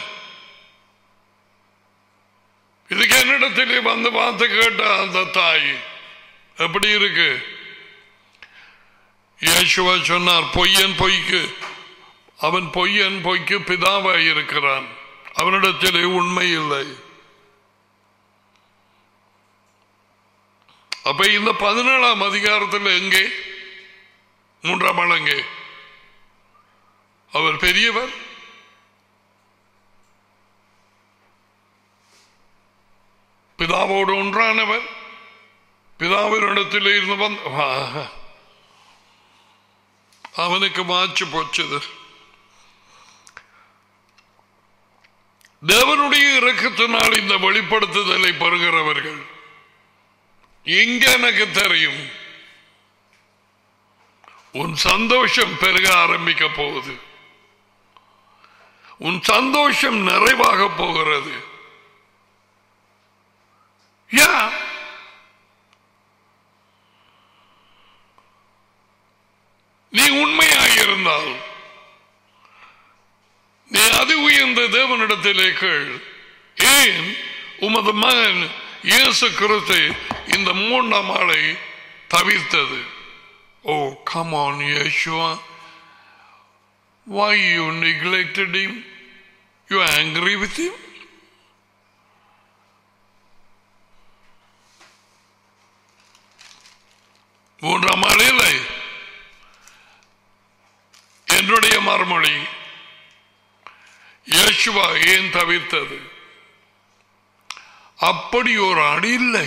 இதுக்கு என்னிடத்திலே வந்து பார்த்து கேட்ட அந்த தாய் எப்படி இருக்கு இயேசுவா சொன்னார் பொய்யன் பொய்க்கு அவன் பொய்யன் பொய்க்கு பிதாவாய் இருக்கிறான் அவனிடத்திலே உண்மை இல்லை அப்ப இந்த பதினேழாம் அதிகாரத்தில் எங்கே மூன்றாம் ஆள் எங்கே அவர் பெரியவர் பிதாவோடு ஒன்றானவர் பிதாவினிடத்தில் இருந்து வந்த ஆ, அவனுக்கு மாச்சு போச்சது தேவனுடைய இறக்கத்தினால் இந்த வெளிப்படுத்துதலை பெறுகிறவர்கள் இங்க எனக்கு தெரியும் உன் சந்தோஷம் பெருக ஆரம்பிக்க போகுது உன் சந்தோஷம் நிறைவாக போகிறது யா நீ உண்மையாயிருந்தால் நீ அது உயர்ந்த தேவனிடத்திலே கேள் ஏன் உமது மகன் இயேசு கிறிஸ்து இந்த மூன்றாம் ஆளை தவிர்த்தது oh come on Yeshua why you neglected him you are angry with him மூன்றாம் ஆள் இல்லை என்னுடைய மறுமொழி இயேசுவா ஏன் தவிர்த்தது அப்படி ஒரு அடி இல்லை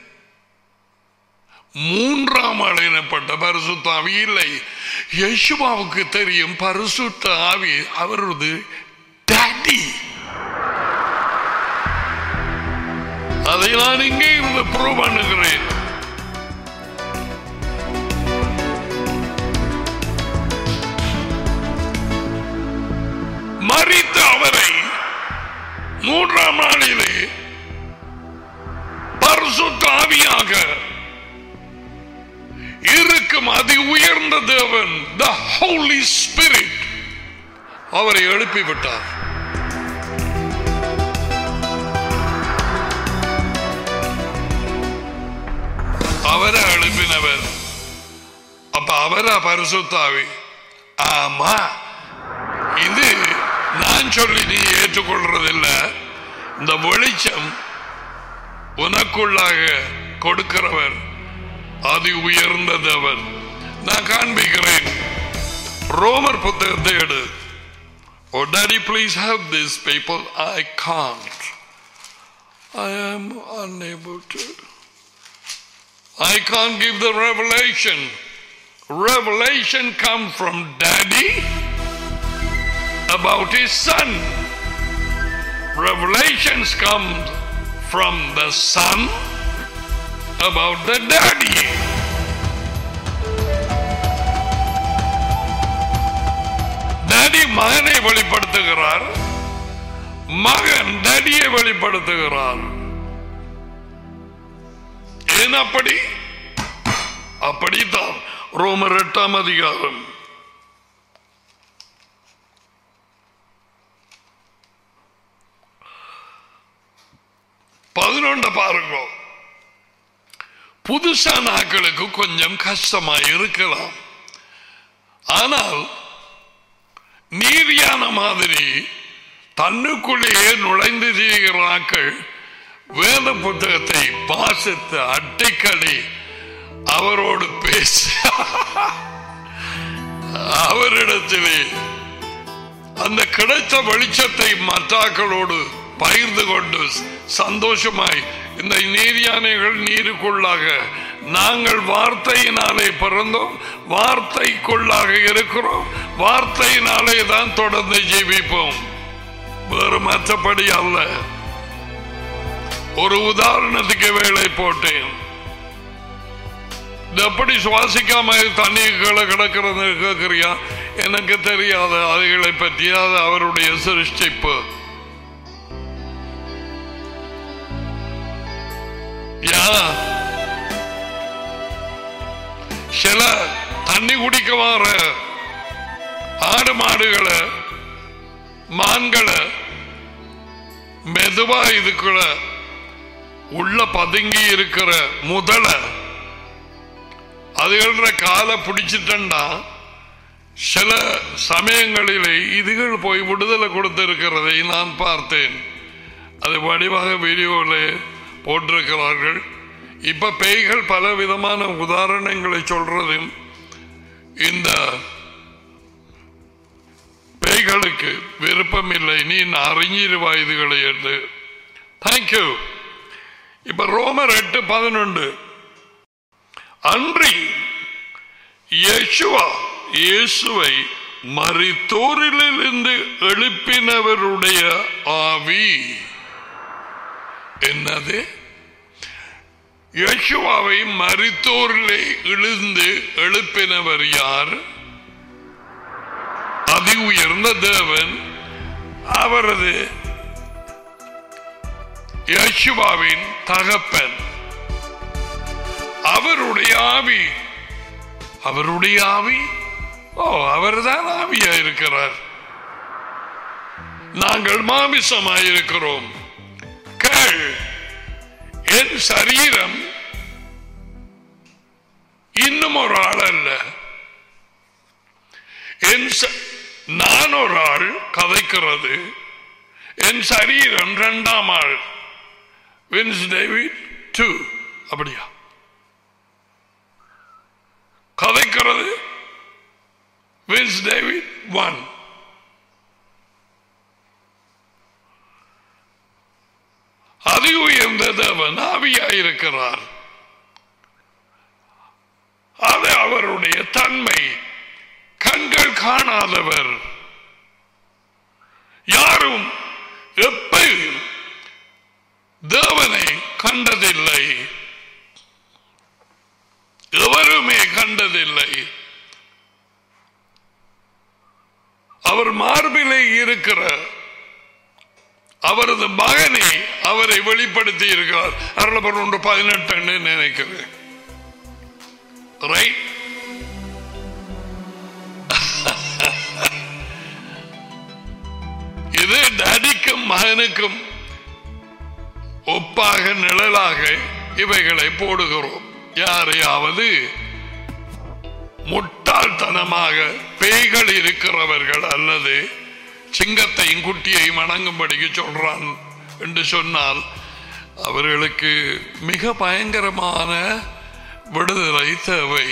மூன்றாம் ஆள் எனப்பட்ட பரிசுத்த ஆவி இல்லை யேசுவாவுக்கு தெரியும் பரிசுத்த ஆவி அவரது டாடி அதை நான் இங்கே இருந்து ப்ரூவ் பண்ணுகிறேன் மறித்த அவரை மூன்றாம் நாளிலே பரிசுத்த ஆவியாக இருக்கும் அதி உயர்ந்த தேவன் த ஹோலி ஸ்பிரிட் அவரை எழுப்பி விட்டார் அவரை எழுப்பினவர் அப்ப அவரா பரிசுத்தாவி ஆமா இது நான் சொல்லி நீ ஏற்றுக்கொள்றதில்ல இந்த வெளிச்சம் உனக்குள்ளாக கொடுக்கிறவர் அதி உயர்ந்த தேவன் நான் காண்பிக்கிறேன் ரோமர் புத்தகத்தை எடு Oh, Daddy, please have this people. I can't. I am unable to. I can't give the revelation. Revelation come from Daddy about his son. Revelations come from the son about the daddy. Daddy மகனை வெளிப்படுத்துகிறார் மகன் டாடியை வெளிப்படுத்துகிறார் ஏன் அப்படி அப்படித்தான் ரோமர் எட்டாம் அதிகாரம் பதினொன்று பாருங்க புதுசான ஆட்களுக்கு கொஞ்சம் கஷ்டமா இருக்கலாம் ஆனால் நீதியான மாதிரி தன்னுக்குள்ளேயே நுழைந்து செய்கிற ஆக்கள் வேத புத்தகத்தை வாசித்து அட்டைக்களி அவரோடு பேச அவரிடத்திலே அந்த கிடைத்த வெளிச்சத்தை மற்றாக்களோடு பகிர்ந்து கொண்டு சந்தோஷமாய் இந்த நீரியானைகள் நீருக்குள்ளாக நாங்கள் வார்த்தையினாலே பிறந்தோம் வார்த்தைக்குள்ளாக இருக்கிறோம் வார்த்தையினாலே தான் தொடர்ந்து ஜீவிப்போம் வேறு மற்றபடி அல்ல ஒரு உதாரணத்துக்கு வேலை போட்டேன் இது எப்படி சுவாசிக்காம தண்ணீர் கீழே கிடக்கிறது கேட்கிறியா எனக்கு தெரியாத அதுகளை பற்றி அது அவருடைய சிருஷ்டிப்பு யா சில தண்ணி குடிக்க வர ஆடு மாடுகளை மான்களை மெதுவா இதுக்குள்ள உள்ள பதுங்கி இருக்கிற முதல அதுகள காலை பிடிச்சிட்டா சில சமயங்களிலே இதுகள் போய் விடுதலை கொடுத்திருக்கிறதை நான் பார்த்தேன் அது வடிவாக வீடியோவில் போட்டிருக்கிறார்கள் இப்ப பேய்கள் பல விதமான உதாரணங்களை சொல்றதும் இந்த பேய்களுக்கு விருப்பம் இல்லை நீ அறிஞ்சிருவா இதுகளை என்று தேங்க்யூ இப்ப ரோமர் எட்டு பதினொன்று அன்றி யேசுவா இயேசுவை மறித்தோரிலிருந்து எழுப்பினவருடைய ஆவி என்னது யேசுவாவை மறித்தோரிலே இழுந்து எழுப்பினவர் யார் அதி உயர்ந்த தேவன் அவரது யேசுவாவின் தகப்பன் அவருடைய ஆவி அவருடைய ஆவி ஓ அவர்தான் ஆவியா இருக்கிறார் நாங்கள் மாமிசமாயிருக்கிறோம் கேள் என் சரீரம் இன்னும் ஒரு ஆள் அல்ல என் ச- நான் ஒரு ஆள் கதைக்கிறது என் சரீரம் இரண்டாம் ஆள் வின்ஸ் டேவிட் டூ அப்படியா கதைக்கிறது வின்ஸ் டேவிட் ஒன் அதி உயர்ந்த தேவன் ஆவியாயிருக்கிறார் அது அவருடைய தன்மை கண்கள் காணாதவர் யாரும் எப்பையும் தேவனை கண்டதில்லை எவருமே கண்டதில்லை அவர் மார்பிலே இருக்கிற அவரது மகனை அவரை வெளிப்படுத்தி இருக்கிறார் அருளப்பர் ஒன்று பதினெட்டு நினைக்கிறேன் ரைட் இது டடிக்கும் மகனுக்கும் ஒப்பாக நிழலாக இவைகளை போடுகிறோம் யாரையாவது முட்டாள்தனமாக பேய்கள் இருக்கிறவர்கள் அல்லது சிங்கத்தையும் குட்டியையும் வணங்கும்படிக்கு சொல்றான் என்று சொன்னால் அவர்களுக்கு மிக பயங்கரமான விடுதலை தேவை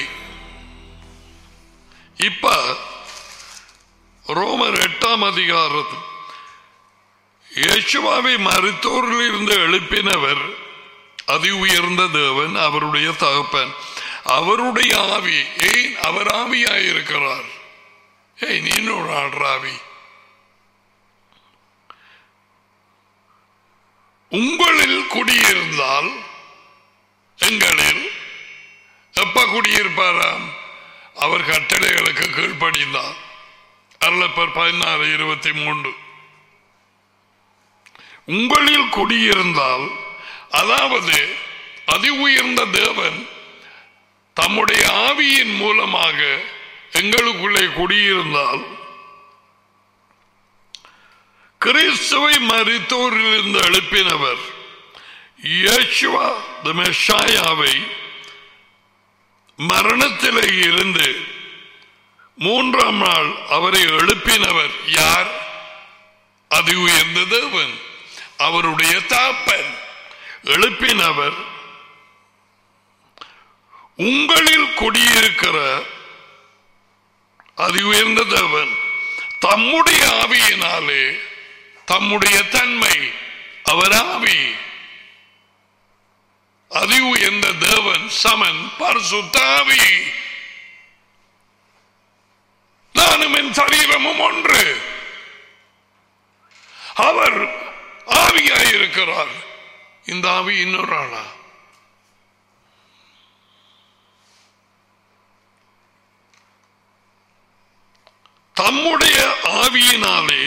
இப்ப ரோமர் எட்டாம் அதிகாரத்தில் இயேசுவாவை மருத்துவரில் இருந்து எழுப்பினவர் அதி உயர்ந்த தேவன் அவருடைய தகப்பன் அவருடைய ஆவி ஏன் அவர் ஆவியாயிருக்கிறார் ஏய் நீ ஒரு ஆவி உங்களில் குடியிருந்தால் எங்களில் எப்ப குடியிருப்பாராம் அவர் கட்டளைகளுக்கு கீழ்ப்படிந்தார் அருளப்பர் பதினாறு இருபத்தி மூன்று உங்களில் குடியிருந்தால் அதாவது அதி உயர்ந்த தேவன் தம்முடைய ஆவியின் மூலமாக எங்களுக்குள்ளே குடியிருந்தால் கிறிஸ்துவை மறித்தோரிலிருந்து எழுப்பினவர் இயேசுவா the மெஷாயாவை மரணத்திலே இருந்து மூன்றாம் நாள் அவரை எழுப்பினவர் யார் அது உயர்ந்த தேவன் அவருடைய தாப்பன் எழுப்பினவர் உங்களில் குடியிருக்கிற அதி உயர்ந்த தேவன் தம்முடைய ஆவியினாலே தம்முடைய தன்மை அவர் ஆவி அதி உயர்ந்த தேவன் சமன் பரிசுத்தாவி நானும் என் சரீரமும் ஒன்று அவர் ஆவியாயிருக்கிறார் இந்த ஆவி இன்னொரு ஆளா தம்முடைய ஆவியினாலே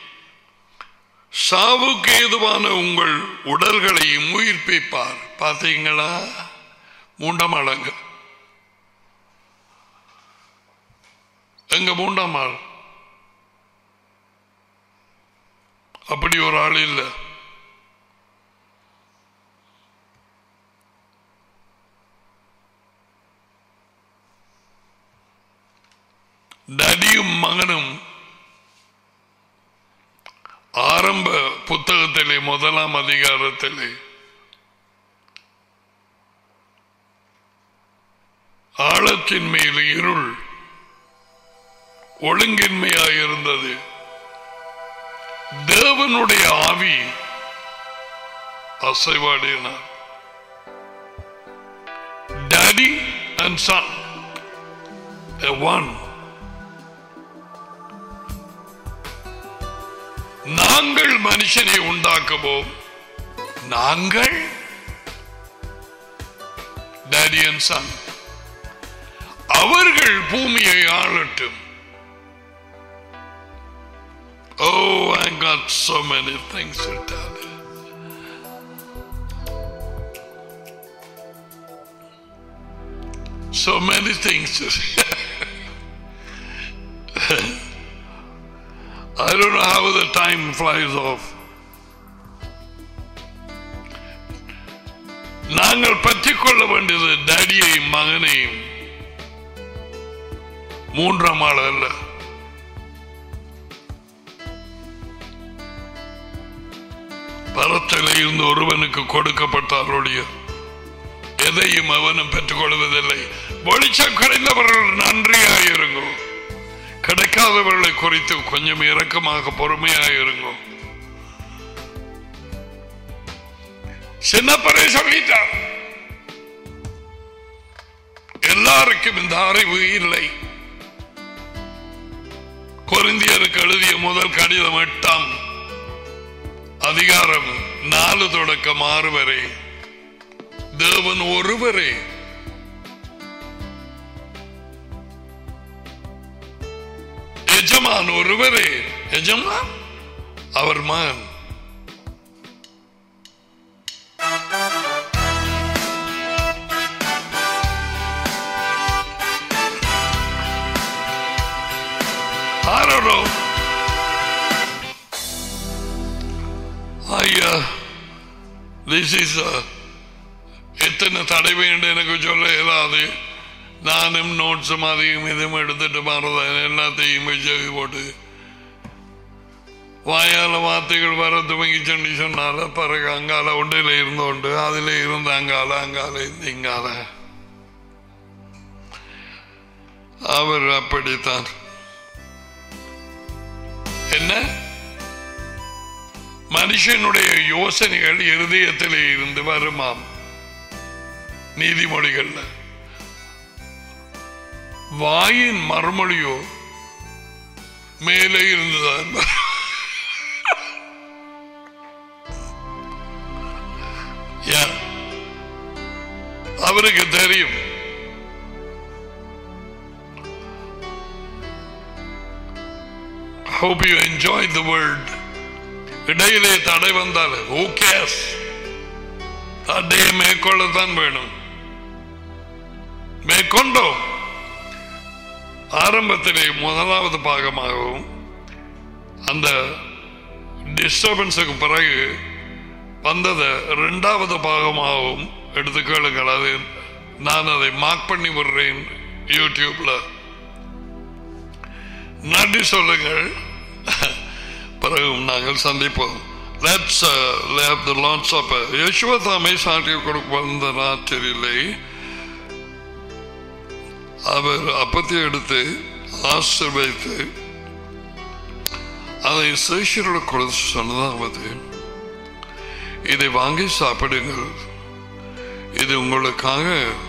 சாவுக்கு ஏதுவான உங்கள் உடல்களையும் உயிர்ப்பிப்பார் பார்த்தீங்களா மூன்றாம் ஆளுங்க எங்க மூன்றாம் ஆள் அப்படி ஒரு ஆள் இல்லை டடியும் மகனும் ஆரம்ப புத்தகத்திலே முதலாம் அதிகாரத்திலே ஆழத்தின் மேல் இருள் ஒழுங்கின்மையாயிருந்தது தேவனுடைய ஆவி அசைவாடினார் டாடி அண்ட் சன் ஒன் நாங்கள் மனுஷனை உண்டாக்குவோம் நாங்கள் டாடி அண்ட் சன் அவர்கள் பூமியை ஆளட்டும் Oh, I got so many things to tell you. So many things. I don't know how the time flies off. நாங்கள் பற்றிக் கொள்ள வேண்டியது டேடியையும் மகனையும் மூன்றாம் ஆள் அல்ல பரத்தில இருந்து ஒருவனுக்கு கொடுக்கப்பட்டாருடைய எதையும் அவனும் பெற்றுக் கொள்வதில்லை வெளிச்சம் கிடைந்தவர்கள் நன்றியாயிருங்கோ கிடைக்காதவர்களை குறித்து கொஞ்சம் இரக்கமாக பொறுமையாயிருங்கோ சின்னப்பரே சொல்லிட்டார் எல்லாருக்கும் இந்த அறிவு இல்லை கொரிந்தியருக்கு எழுதிய முதல் கடிதம் எட்டாம் அதிகாரம் நாலு தொடக்கம் ஆறு வரை தேவன் ஒருவரே எஜமான் ஒருவரே எஜமான் அவர் மகன் I don't know. ஐயா திஸ் இஸ் எத்தனை தடவை என்று எனக்கு சொல்ல இயலாது நானும் நோட்ஸும் அதையும் இதுவும் எடுத்துட்டு மாறத எல்லாத்தையும் வச்சு போட்டு வாயால வார்த்தைகள் வர துவங்கிச்சொன்னு சொன்னால பிறகு அங்கால ஒன்றில் இருந்தோண்டு அதில் இருந்த அங்கால அங்கால இருந்து இங்கால அவர் அப்படித்தான் என்ன மனுஷனுடைய யோசனைகள் இருதயத்திலே இருந்து வருமாம் நீதிமொழிகள்ல வாயின் மறுமொழியோ மேலே இருந்துதான் Yeah. அவருக்கு தெரியும் hope you enjoyed the word இடையிலே தடை வந்தால் who cares தடையை மேற்கொள்ளத்தான் வேணும் மேற்கொண்டோம் ஆரம்பத்திலே முதலாவது பாகமாகவும் அந்த டிஸ்டர்பன்ஸுக்கு பிறகு வந்ததை இரண்டாவது பாகமாகவும் எடுத்து கேளுங்கள் அது நான் அதை மார்க் பண்ணி விடுறேன் யூடியூப்ல நன்றி சொல்லுங்கள் பிறகு நாங்கள் சந்திப்போம் Let's uh, have the Lord's Supper. யேசுவ தாமே சாட்டி கொடுக்க வந்த ராத்திரியிலே அவர் அப்பத்தை எடுத்து ஆசிர்வதித்து அதை சேஷர்களுக்கு கொடுத்து சொன்னதாவது இதை வாங்கி சாப்பிடுங்கள் இது உங்களுக்காக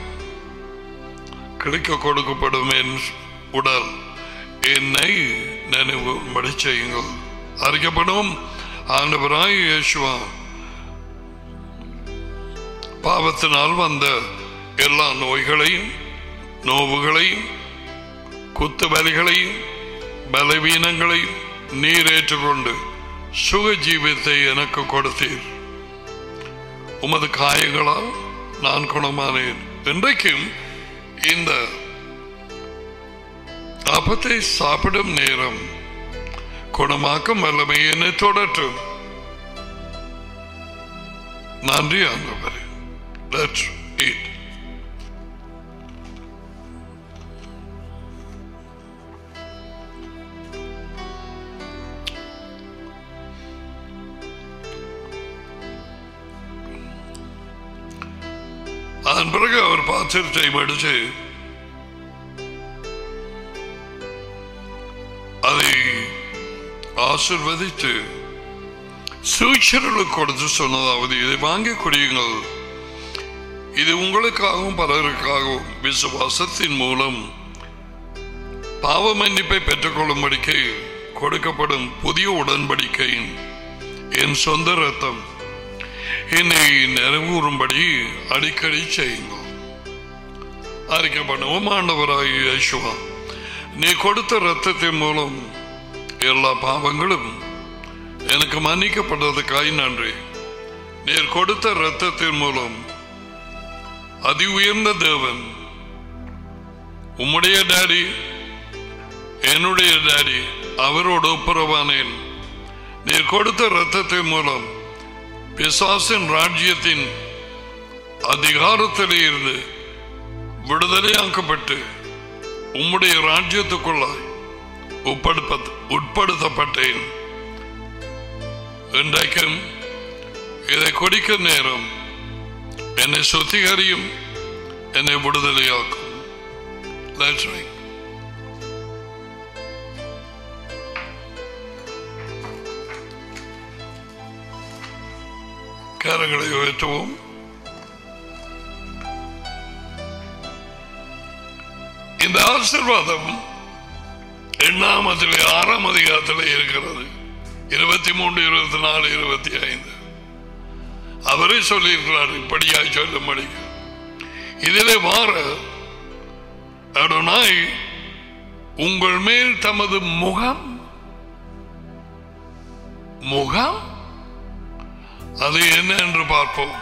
கிடைக்க கொடுக்கப்படும் என் உடல் என்னை நினைவுபடி செய்யுங்கள் அறிக்கப்படும் ஆண்டவராய் இயேசுவா பாவத்தினால் வந்த எல்லா நோய்களையும் நோவுகளையும் குத்து வலிகளையும் பலவீனங்களையும் நீர் ஏற்றுக்கொண்டு சுக ஜீவித்தை எனக்கு கொடுத்தீர் உமது காயங்களால் நான் குணமானேன் இன்றைக்கும் இந்த அப்பத்தை சாப்பிடும் நேரம் குணமாக்கும் வல்லமை என்னை தொடற்றும் நன்றி ஆண்டவரே Let's eat. அதன் பிறகு அவர் பாத்திரத்தை மடிச்சு அதை ஆசிர்வதித்து சூழ்ச்சர்களுக்கு கொடுத்து சொன்னதாவது இதை வாங்கி குடியுங்கள் இது உங்களுக்காகவும் பலருக்காகவும் விசுவாசத்தின் மூலம் பாவ மன்னிப்பை பெற்றுக்கொள்ளும்படிக்கு கொடுக்கப்படும் புதிய உடன்படிக்கையின் என் சொந்த ரத்தம் என்னை நிறைவுறும்படி அடிக்கடி செய்யுங்கள் அறிக்கப்படுவோம் ஆண்டவராய் யேசுவா நீ கொடுத்த ரத்தத்தின் மூலம் எல்லா பாவங்களும் எனக்கு மன்னிக்கப்பட்டதுக்காய் நன்றி நீர் கொடுத்த ரத்தத்தின் மூலம் அதி உயர்ந்த தேவன் உம்முடைய டாடி என்னுடைய டாடி அவரோடு ஒப்புரவானேன் நீர் கொடுத்த ரத்தத்தின் மூலம் பிசாசின் ராஜ்யத்தின் அதிகாரத்திலே இருந்து விடுதலையாக்கப்பட்டு உம்முடைய ராஜ்யத்துக்குள்ளாய் உட்படுத்த உட்படுத்தப்பட்டேன் இன்றைக்கும் இதை குடிக்க நேரம் என்னை சுத்திகரியும் என்னை விடுதலையாக்கும் Let's drink. கரங்களை உயர்த்துவோம் இந்த ஆசிர்வாதம் எண்ணாமத்திலே ஆறாம் அதிகாரத்தில் இருக்கிறது இருபத்தி மூன்று இருபத்தி நாலு இருபத்தி ஐந்து அவரே சொல்லியிருக்கிறார் இப்படியாய் சொல்லும்படி இதிலே மாற அடனாய் உங்கள் மேல் தமது முகம் முகம் அது என்ன என்று பார்ப்போம்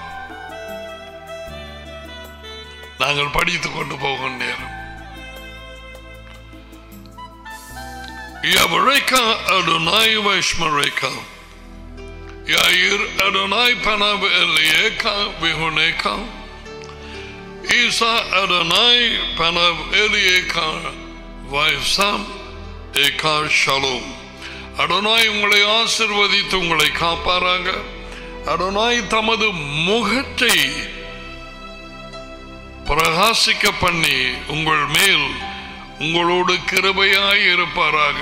நாங்கள் படித்துக் கொண்டு போகும் நேரம் Yavareka Adonai Vaishmareka Yair Adonai Panav Elieka Vihuneka Isa Adonai Panav Elieka Vaisam Ekar Shalom Adonai உங்களை ஆசிர்வதித்து உங்களை காப்பாராக அடனாய் தமது முகத்தை பிரகாசிக்க பண்ணி உங்கள் மேல் உங்களோடு கிருபையாய் இருப்பாராக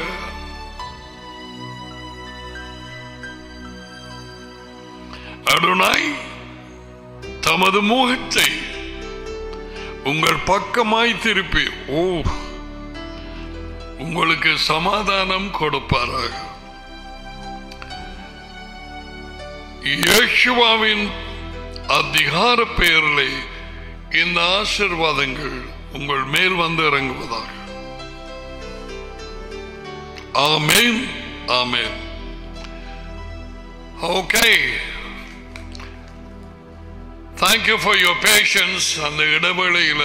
அருணாய் தமது முகத்தை உங்கள் பக்கமாய் திருப்பி ஓ உங்களுக்கு சமாதானம் கொடுப்பாராக இயேசுவாவின் அதிகார பெயரிலே இந்த ஆசிர்வாதங்கள் உங்கள் மேல் வந்து இறங்குவதாக ஆமேன் ஆமேன் okay thank you for your patience அந்த இடைவேளையில்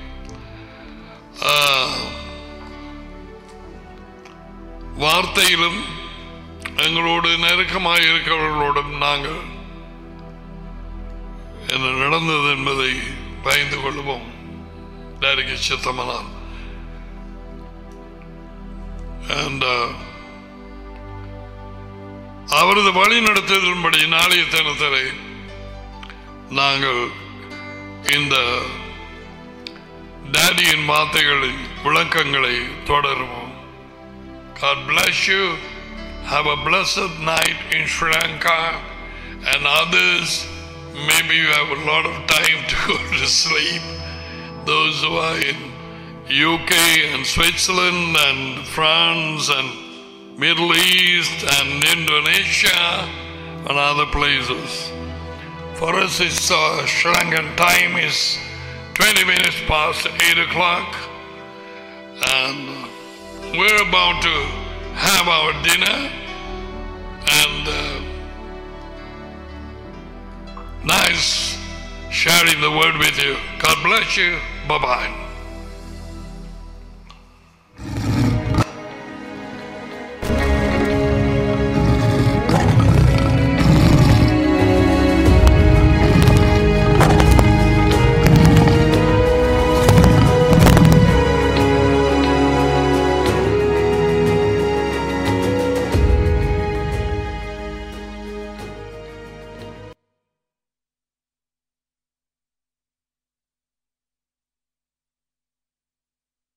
வார்த்தையிலும் எங்களோடு நெருக்கமாக இருக்கிறவர்களோடும் நாங்கள் என்ன நடந்தது என்பதை பயந்து கொள்வோம் டேரிக்கு சித்தமனால் And, uh, அவரது வழி நடத்துதலின்படி நாளைய தினத்திலே நாங்கள் இந்த டேடியின் வார்த்தைகளின் விளக்கங்களை தொடருவோம் God bless you. Have a blessed night in Sri Lanka and others. Maybe you have a lot of time to go to sleep. Those who are in UK and Switzerland and France and Middle East and Indonesia and other places. For us, it's uh, Sri Lankan time is 20 minutes past 8 o'clock, and we're about to have our dinner. And uh, nice sharing the word with you. God bless you. Bye bye.